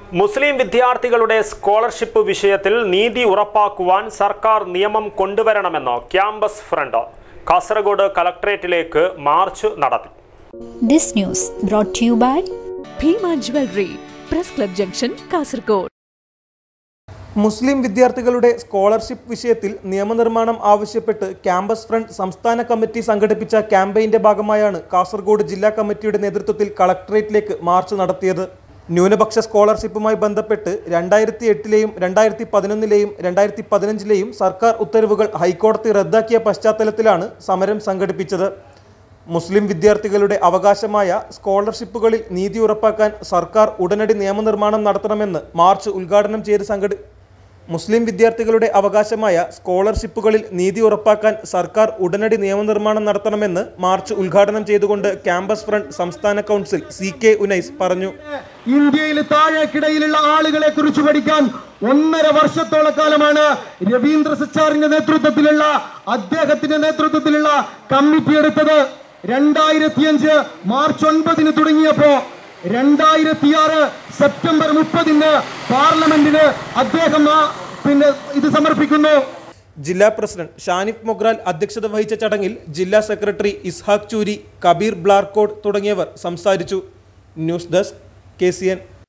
മുസ്ലിം വിദ്യാർത്ഥികളുടെ സ്കോളർഷിപ്പ് വിഷയത്തിൽ നീതി ഉറപ്പാക്കുവാൻ സർക്കാർ നിയമം കൊണ്ടുവരണമെന്ന് ക്യാമ്പസ് ഫ്രണ്ട് കാസർഗോഡ് കലക്ട്രേറ്റിലേക്ക് മാർച്ച് നടത്തി This news brought to you by Bhima jewellery press club junction Kasaragod മുസ്ലിം വിദ്യാർത്ഥികളുടെ സ്കോളർഷിപ്പ് വിഷയത്തിൽ നിയമനിർമ്മാണം ആവശ്യപ്പെട്ട് ക്യാമ്പസ് ഫ്രണ്ട് സംസ്ഥാന കമ്മിറ്റി സംഘടിപ്പിച്ച ക്യാമ്പയിന്റെ ഭാഗമായാണ് കാസർഗോഡ് ജില്ലാ കമ്മിറ്റിയുടെ നേതൃത്വത്തിൽ കളക്ടറേറ്റിലേക്ക് മാർച്ച് നടത്തിയത് ന്യൂനപക്ഷ സ്കോളർഷിപ്പുമായി ബന്ധപ്പെട്ട് രണ്ടായിരത്തി എട്ടിലെയും രണ്ടായിരത്തി പതിനൊന്നിലെയും രണ്ടായിരത്തി പതിനഞ്ചിലെയും സർക്കാർ ഉത്തരവുകൾ ഹൈക്കോടതി റദ്ദാക്കിയ പശ്ചാത്തലത്തിലാണ് സമരം സംഘടിപ്പിച്ചത് മുസ്ലിം വിദ്യാർത്ഥികളുടെ അവകാശമായ സ്കോളർഷിപ്പുകളിൽ നീതി ഉറപ്പാക്കാൻ സർക്കാർ ഉടനടി നിയമനിർമ്മാണം നടത്തണമെന്ന് മാർച്ച് ഉദ്ഘാടനം ചെയ്ത് സംഘടി മുസ്ലിം വിദ്യാർത്ഥികളുടെ അവകാശമായ സ്കോളർഷിപ്പുകളിൽ നീതി ഉറപ്പാക്കാൻ സർക്കാർ ഉടനടി നിയമനിർമ്മാണം നടത്തണമെന്ന് മാർച്ച് ഉദ്ഘാടനം ചെയ്തുകൊണ്ട് ക്യാമ്പസ് ഫ്രണ്ട് സംസ്ഥാന കൗൺസിൽ സി കെ ഉനൈസ് പറഞ്ഞു ഇന്ത്യയിൽ താഴേക്കിടയിലുള്ള ആളുകളെ കുറിച്ച് പഠിക്കാൻ ഒന്നര വർഷത്തോളം കാലമാണ് രവീന്ദ്ര സച്ചാറിന്റെ നേതൃത്വത്തിലുള്ള അദ്ദേഹത്തിന്റെ നേതൃത്വത്തിലുള്ള കമ്മിറ്റി എടുത്തത് രണ്ടായിരത്തിയഞ്ച് മാർച്ച് ഒൻപതിന് തുടങ്ങിയപ്പോ രണ്ടായിരത്തിയാറ് സെപ്റ്റംബർ മുപ്പതിന് പാർലമെന്റിന് അദ്ദേഹം ആ പിന്നെ ഇത് സമർപ്പിക്കുന്നു ജില്ലാ പ്രസിഡന്റ് ഷാനിഫ് മൊഗ്രാൽ അധ്യക്ഷത വഹിച്ച ചടങ്ങിൽ ജില്ലാ സെക്രട്ടറി ഇസ്ഹാഖ് ചൂരി കബീർ ബ്ലാർക്കോഡ് തുടങ്ങിയവർ സംസാരിച്ചു news desk K C N